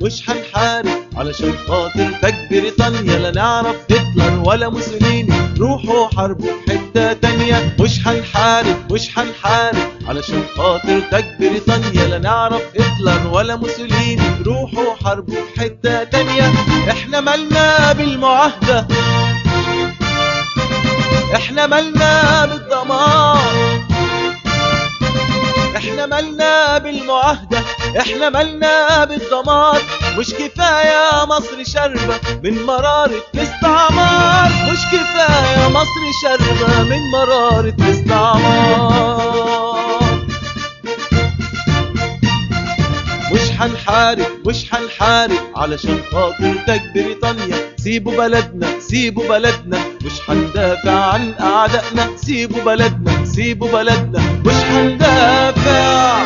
مش هنحارب علشان خاطر تاج بريطانيا لا نعرف هتلر ولا موسوليني روحوا حاربوا في حتة تانية مش هنحارب مش هنحارب علشان خاطر تاج بريطانيا لا نعرف هتلر ولا موسوليني روحوا حاربوا في حتة تانية احنا مالنا بالمعاهدة احنا مالنا بالضمان احنا مالنا بالمعاهدة احنا مالنا بالضمان مش كفاية مصر شربة من مرارة الاستعمار مش كفاية مصر شربة من مرارة الاستعمار مش هنحارب مش هنحارب علشان خاطر تاج بريطانيا سيبوا بلدنا سيبوا بلدنا مش هندافع عن اعدائنا سيبوا بلدنا سيبوا بلدنا مش هندافع